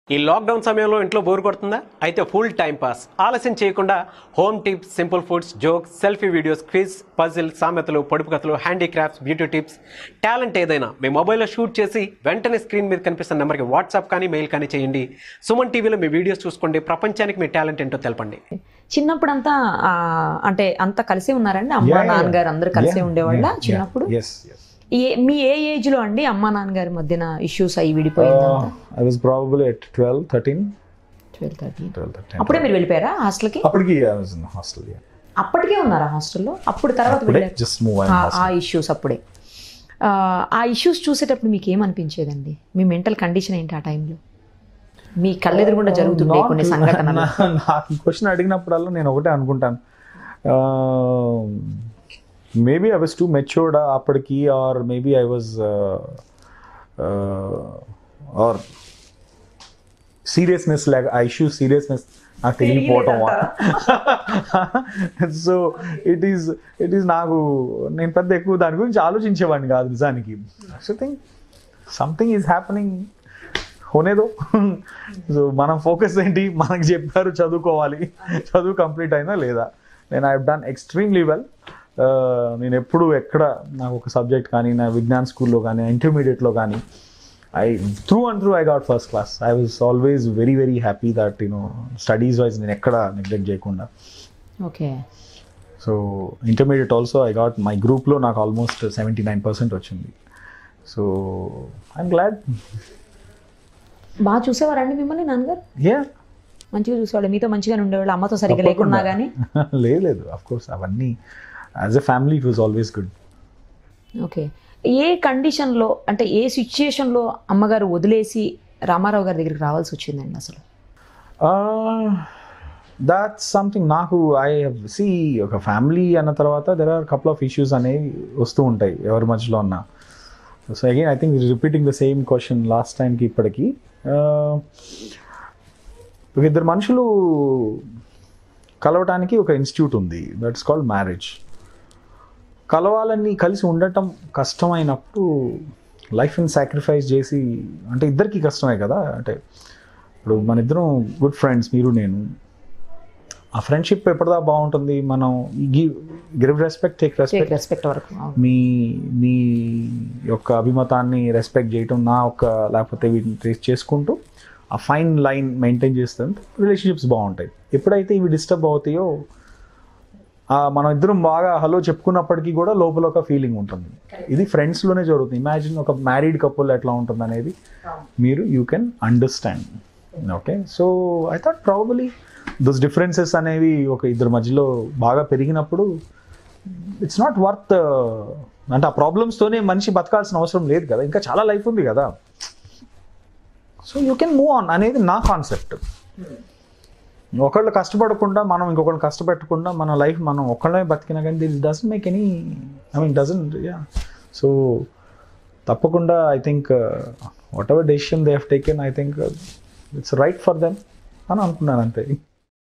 ఈ లాక్డౌన్ సమయంలో ఇంట్లో బోర్ కొడుతుందా అయితే ఫుల్ టైం పాస్ ఆలస్యం చేయకుండా home tips simple foods jokes selfie videos quiz puzzle సామెతలు పొడుపు కథలు హ్యాండీక్రాఫ్ట్స్ బ్యూటీ టిప్స్ టాలెంట్ ఏదైనా మీ మొబైల్లో షూట్ చేసి వెంటనే స్క్రీన్ మీద కనిపిస్తున్న నెంబర్కి వాట్సాప్ కానీ మెయిల్ కానీ చేయండి సుమన్ టీవీలో మీ వీడియోస్ చూసుకోండి ప్రపంచానికి మీ టాలెంట్ ఏంటో తెలపండి చిన్నప్పుడంతా ఆ, అంటే అంతా కలిసే ఉన్నారండి అమ్మ నాన్నగారు అందరూ కలిసే ఉండేవాళ్ళ చిన్నప్పుడు ఎస్ ఎస్ ఏ మీ ఏ ఏజ్ లో అండి అమ్మ నాన్నగారి మధ్యన ఇష్యూస్ అయ్యి విడిపోయిందంతా I was probable at twelve thirteen twelve thirty twelve thirteen అప్పుడే మీరు వెళ్ళిపోయారా హాస్టల్కి అప్పటికి ఐ వాజ్ ఇన్ హాస్టల్ అప్పటికే ఉన్నారా హాస్టల్లో అప్పుడు తర్వాత అప్పుడే వెళ్ళారు జస్ట్ మూవ్ ఆ- ఆ ఇష్యూస్ అప్పుడే ఆ, ఆ ఇష్యూస్ చూసేటప్పుడు మీకు ఏమనిపించేదండి మీ మెంటల్ కండిషన్ ఏంటి ఆ టైంలో మీ కళ్ళెదురుగుండా జరుగుతుండే కొన్ని సంఘటనలు నాకు ఈ క్వశ్చన్ అడిగినప్పుడల్లా నేను ఒకటే అనుకుంటాను maybe I was too matured అప్పటికి or maybe I was or seriousness లేక ఆ ఇష్యూ సీరియస్నెస్ నాకు తెలియకపోవటం so it is it is నాకు నేను పెద్ద ఎక్కువ దాని గురించి ఆలోచించేవాడిని కాదు నిజానికి so think something is happening హోనేదో సో మనం ఫోకస్ ఏంటి మనకు చెప్పారు చదువుకోవాలి చదువు కంప్లీట్ అయినా లేదా నేను ఐ డన్ ఎక్స్ట్రీమ్లీ వెల్ నేను ఎప్పుడు ఎక్కడ నాకు ఒక సబ్జెక్ట్ కానీ నా విజ్ఞాన్ స్కూల్లో కానీ ఇంటర్మీడియట్లో కానీ I through and through I got first class I was always very very happy that you know studies wise నేను ఎక్కడ నెగ్లెక్ట్ చేయకుండా okay so intermediate also I got my గ్రూప్లో నాకు ఆల్మోస్ట్ సెవెంటీ నైన్ పర్సెంట్ వచ్చింది సో ఐఎమ్ గ్లాడ్ బాగా చూసేవారండి మిమ్మల్ని నాన్నగారు యా మంచిగా చూసేవాళ్ళు మీతో మంచిగానే ఉండేవాళ్ళు అమ్మతో సరిగ్గా లేకున్నా కానీ లేదు లేదు అఫ్ కోర్స్ అవన్నీ as a family it was always good okay ఏ కండిషన్లో అంటే ఏ సిచ్యుయేషన్లో అమ్మగారు వదిలేసి రామారావు గారి దగ్గరికి రావాల్సి వచ్చిందండి అసలు దాట్స్ సంథింగ్ నాకు ఐ సి ఒక ఫ్యామిలీ అన్న తర్వాత there are couple of issues అనేవి వస్తూ ఉంటాయి ఎవరి మధ్యలో ఉన్నా so again I think repeating the same question last టైంకి ఇప్పటికి ఒక ఇద్దరు మనుషులు కలవటానికి ఒక ఇన్స్టిట్యూట్ ఉంది దట్స్ కాల్డ్ మ్యారేజ్ కలవాలని కలిసి ఉండటం కష్టమైనప్పుడు లైఫ్ని సాక్రిఫైస్ చేసి అంటే ఇద్దరికి కష్టమే కదా అంటే ఇప్పుడు మన ఇద్దరం గుడ్ ఫ్రెండ్స్ మీరు నేను ఆ ఫ్రెండ్షిప్ ఎప్పటిదా బాగుంటుంది మనం give give respect take respect respect వరకు అవును. మీ మీ యొక్క అభిమతాన్ని రెస్పెక్ట్ చేయటం నా యొక్క లేకపోతే వీటిని ట్రేస్ చేసుకుంటూ ఆ ఫైన్ లైన్ మెయింటైన్ చేస్తే రిలేషన్షిప్స్ బాగుంటాయి ఎప్పుడైతే ఇవి డిస్టర్బ్ అవుతాయో ఆ మనం ఇద్దరం బాగా హలో చెప్పుకున్నప్పటికీ కూడా లోపల ఒక ఫీలింగ్ ఉంటుంది ఇది ఫ్రెండ్స్లోనే జరుగుతుంది ఇమాజిన్ ఒక మ్యారీడ్ కపుల్ ఎట్లా ఉంటుంది అనేది మీరు you can understand okay so I thought probably those differences అనేవి ఒక ఇద్దరి మధ్యలో బాగా పెరిగినప్పుడు ఇట్స్ నాట్ వర్త్ అంటే ఆ ప్రాబ్లమ్స్తోనే మనిషి బతకాల్సిన అవసరం లేదు కదా ఇంకా చాలా లైఫ్ ఉంది కదా so you can move on అనేది నా కాన్సెప్ట్ ఒకళ్ళు కష్టపడకుండా మనం ఇంకొకళ్ళు కష్టపెట్టకుండా మన లైఫ్ మనం ఒక్కళ్ళమే బతికినా కానీ this doesn't make any I mean doesn't yeah so తప్పకుండా I think whatever decision they have taken I think it's right for them అని అనుకున్నాను అంతే